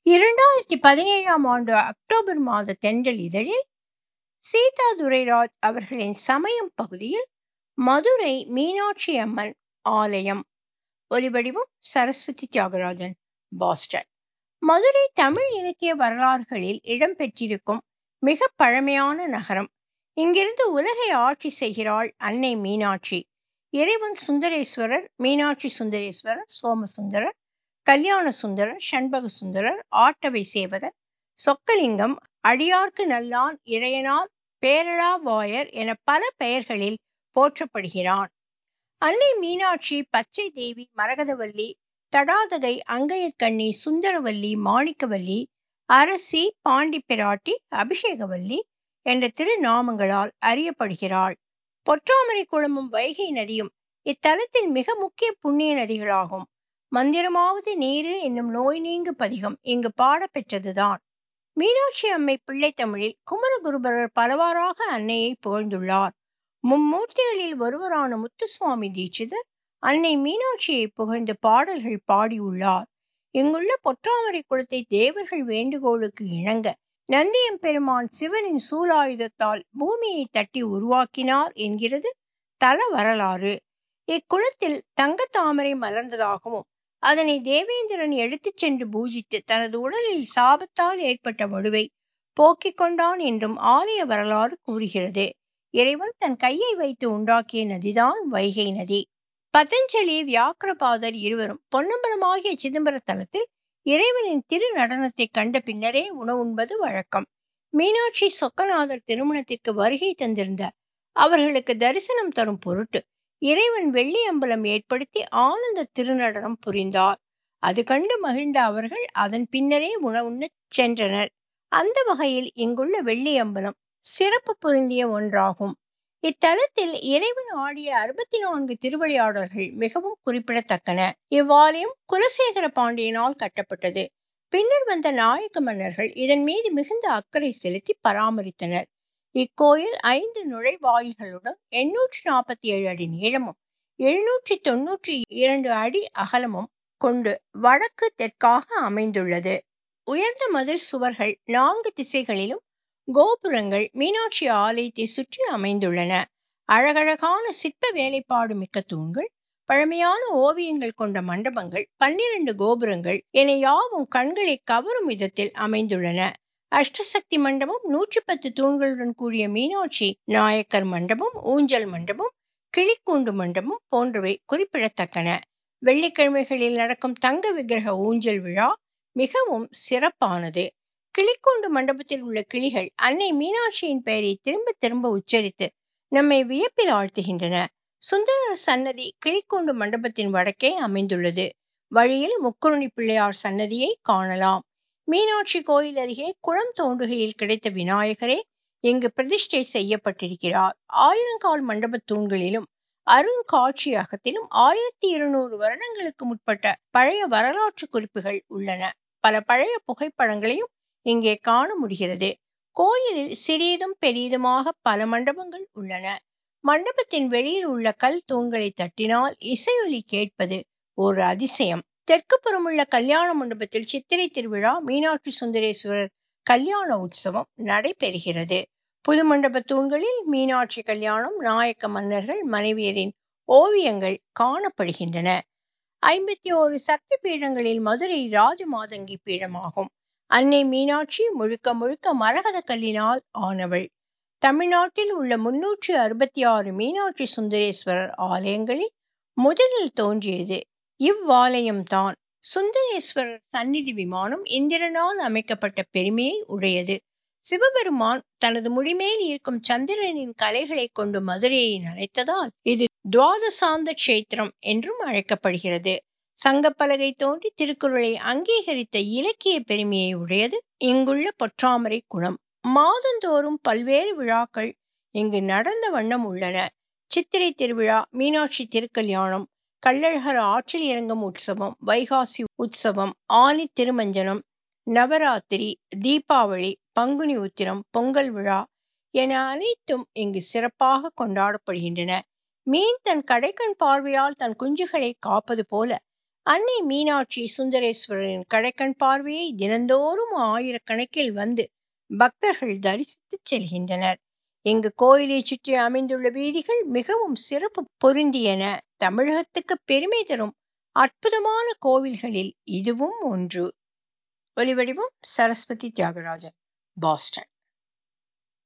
இரண்டாயிரத்தி பதினேழாம் ஆண்டு அக்டோபர் மாத தென்றல் இதழில் சீதா துரைராஜ் அவர்களின் சமயம் பகுதியில் மதுரை மீனாட்சி அம்மன் ஆலயம் ஒலிவடிவம் சரஸ்வதி தியாகராஜன் பாஸ்டன் மதுரை தமிழ் இலக்கிய வரலாறுகளில் இடம்பெற்றிருக்கும் மிக பழமையான நகரம் இங்கிருந்து உலகை ஆட்சி செய்கிறாள் அன்னை மீனாட்சி இறைவன் சுந்தரேஸ்வரர் மீனாட்சி சுந்தரேஸ்வரர் சோமசுந்தரர் கல்யாண சுந்தரர் சண்பக சுந்தரர் ஆட்டவை சேவகர் சொக்கலிங்கம் அடியார்க்கு நல்லான் இறையனார் பேரளா வாயர் என பல பெயர்களில் போற்றப்படுகிறான் அன்னை மீனாட்சி பச்சை தேவி மரகதவல்லி தடாதகை அங்கையற்கண்ணி சுந்தரவல்லி மாணிக்கவல்லி அரசி பாண்டி பிராட்டி அபிஷேகவல்லி என்ற திருநாமங்களால் அறியப்படுகிறாள் பொற்றாமரை குளமும் வைகை நதியும் இத்தலத்தில் மிக முக்கிய புண்ணிய நதிகளாகும் மந்திரமாவது நீரு என்னும் நோய் நீங்கு பதிகம் இங்கு பாடப்பெற்றதுதான் மீனாட்சி அம்மை பிள்ளை தமிழில் குமரகுருபரர் பலவாறாக அன்னையை புகழ்ந்துள்ளார் மும்மூர்த்திகளில் ஒருவரான முத்துசுவாமி தீட்சிதர் அன்னை மீனாட்சியை புகழ்ந்து பாடல்கள் பாடியுள்ளார் இங்குள்ள பொற்றாமரை குளத்தை தேவர்கள் வேண்டுகோளுக்கு இணங்க நந்தியம் பெருமான் சிவனின் சூலாயுதத்தால் பூமியை தட்டி உருவாக்கினார் என்கிறது தல வரலாறு இக்குளத்தில் தங்க தாமரை மலர்ந்ததாகவும் அதனை தேவேந்திரன் எடுத்துச் சென்று பூஜித்து தனது உடலில் சாபத்தால் ஏற்பட்ட வடுவை போக்கிக் கொண்டான் என்றும் ஆலய வரலாறு கூறுகிறது இறைவன் தன் கையை வைத்து உண்டாக்கிய நதிதான் வைகை நதி பதஞ்சலி வியாக்கிரபாதர் இருவரும் பொன்னம்பலமாகிய சிதம்பர தலத்தில் இறைவனின் திரு நடனத்தை கண்ட பின்னரே உணவுண்பது வழக்கம் மீனாட்சி சொக்கநாதர் திருமணத்திற்கு வருகை தந்திருந்த அவர்களுக்கு தரிசனம் தரும் பொருட்டு இறைவன் வெள்ளி அம்பலம் ஏற்படுத்தி ஆனந்த திருநடனம் புரிந்தார் அது கண்டு மகிழ்ந்த அவர்கள் அதன் பின்னரே உணவுண்ணச் சென்றனர் அந்த வகையில் இங்குள்ள வெள்ளி அம்பலம் சிறப்பு பொருந்திய ஒன்றாகும் இத்தலத்தில் இறைவன் ஆடிய அறுபத்தி நான்கு திருவிளையாடல்கள் மிகவும் குறிப்பிடத்தக்கன இவ்வாலயம் குலசேகர பாண்டியனால் கட்டப்பட்டது பின்னர் வந்த நாயக்க மன்னர்கள் இதன் மீது மிகுந்த அக்கறை செலுத்தி பராமரித்தனர் இக்கோயில் ஐந்து நுழைவாயில்களுடன் எண்ணூற்றி நாற்பத்தி ஏழு அடி நீளமும் எழுநூற்றி தொன்னூற்றி இரண்டு அடி அகலமும் கொண்டு வடக்கு தெற்காக அமைந்துள்ளது உயர்ந்த மதில் சுவர்கள் நான்கு திசைகளிலும் கோபுரங்கள் மீனாட்சி ஆலயத்தை சுற்றி அமைந்துள்ளன அழகழகான சிற்ப வேலைப்பாடு மிக்க தூண்கள் பழமையான ஓவியங்கள் கொண்ட மண்டபங்கள் பன்னிரண்டு கோபுரங்கள் என யாவும் கண்களை கவரும் விதத்தில் அமைந்துள்ளன அஷ்டசக்தி மண்டபம் நூற்றி பத்து தூண்களுடன் கூடிய மீனாட்சி நாயக்கர் மண்டபம் ஊஞ்சல் மண்டபம் கிளிக்கூண்டு மண்டபம் போன்றவை குறிப்பிடத்தக்கன வெள்ளிக்கிழமைகளில் நடக்கும் தங்க விக்கிரக ஊஞ்சல் விழா மிகவும் சிறப்பானது கிளிக்கூண்டு மண்டபத்தில் உள்ள கிளிகள் அன்னை மீனாட்சியின் பெயரை திரும்ப திரும்ப உச்சரித்து நம்மை வியப்பில் ஆழ்த்துகின்றன சுந்தரர் சன்னதி கிளிக்கூண்டு மண்டபத்தின் வடக்கே அமைந்துள்ளது வழியில் முக்குருணி பிள்ளையார் சன்னதியை காணலாம் மீனாட்சி கோயில் அருகே குளம் தோண்டுகையில் கிடைத்த விநாயகரே இங்கு பிரதிஷ்டை செய்யப்பட்டிருக்கிறார் ஆயிரங்கால் மண்டப தூண்களிலும் அருங்காட்சியகத்திலும் ஆயிரத்தி இருநூறு வருடங்களுக்கு முற்பட்ட பழைய வரலாற்று குறிப்புகள் உள்ளன பல பழைய புகைப்படங்களையும் இங்கே காண முடிகிறது கோயிலில் சிறியதும் பெரியதுமாக பல மண்டபங்கள் உள்ளன மண்டபத்தின் வெளியில் உள்ள கல் தூண்களை தட்டினால் இசையொலி கேட்பது ஒரு அதிசயம் தெற்கு புறமுள்ள கல்யாண மண்டபத்தில் சித்திரை திருவிழா மீனாட்சி சுந்தரேஸ்வரர் கல்யாண உற்சவம் நடைபெறுகிறது புது மண்டப தூண்களில் மீனாட்சி கல்யாணம் நாயக்க மன்னர்கள் மனைவியரின் ஓவியங்கள் காணப்படுகின்றன ஐம்பத்தி ஓரு சக்தி பீடங்களில் மதுரை ராஜமாதங்கி பீடமாகும் அன்னை மீனாட்சி முழுக்க முழுக்க மரகத கல்லினால் ஆனவள் தமிழ்நாட்டில் உள்ள முன்னூற்றி அறுபத்தி ஆறு மீனாட்சி சுந்தரேஸ்வரர் ஆலயங்களில் முதலில் தோன்றியது இவ்வாலயம்தான் சுந்தரேஸ்வரர் சந்நிதி விமானம் இந்திரனால் அமைக்கப்பட்ட பெருமையை உடையது சிவபெருமான் தனது முடிமேல் இருக்கும் சந்திரனின் கலைகளை கொண்டு மதுரையை நனைத்ததால் இது துவாதசாந்த கஷேத்திரம் என்றும் அழைக்கப்படுகிறது சங்கப்பலகை தோன்றி திருக்குறளை அங்கீகரித்த இலக்கிய பெருமையை உடையது இங்குள்ள பொற்றாமரை குளம் மாதந்தோறும் பல்வேறு விழாக்கள் இங்கு நடந்த வண்ணம் உள்ளன சித்திரை திருவிழா மீனாட்சி திருக்கல்யாணம் கள்ளழகர் ஆற்றில் இறங்கும் உற்சவம் வைகாசி உற்சவம் ஆனி திருமஞ்சனம் நவராத்திரி தீபாவளி பங்குனி உத்திரம் பொங்கல் விழா என அனைத்தும் இங்கு சிறப்பாக கொண்டாடப்படுகின்றன மீன் தன் கடைக்கண் பார்வையால் தன் குஞ்சுகளை காப்பது போல அன்னை மீனாட்சி சுந்தரேஸ்வரரின் கடைக்கண் பார்வையை தினந்தோறும் ஆயிரக்கணக்கில் வந்து பக்தர்கள் தரிசித்து செல்கின்றனர் இங்கு கோயிலை சுற்றி அமைந்துள்ள வீதிகள் மிகவும் சிறப்பு பொருந்தியன தமிழகத்துக்கு பெருமை தரும் அற்புதமான கோவில்களில் இதுவும் ஒன்று ஒலிவடிவம் சரஸ்வதி தியாகராஜன் பாஸ்டன்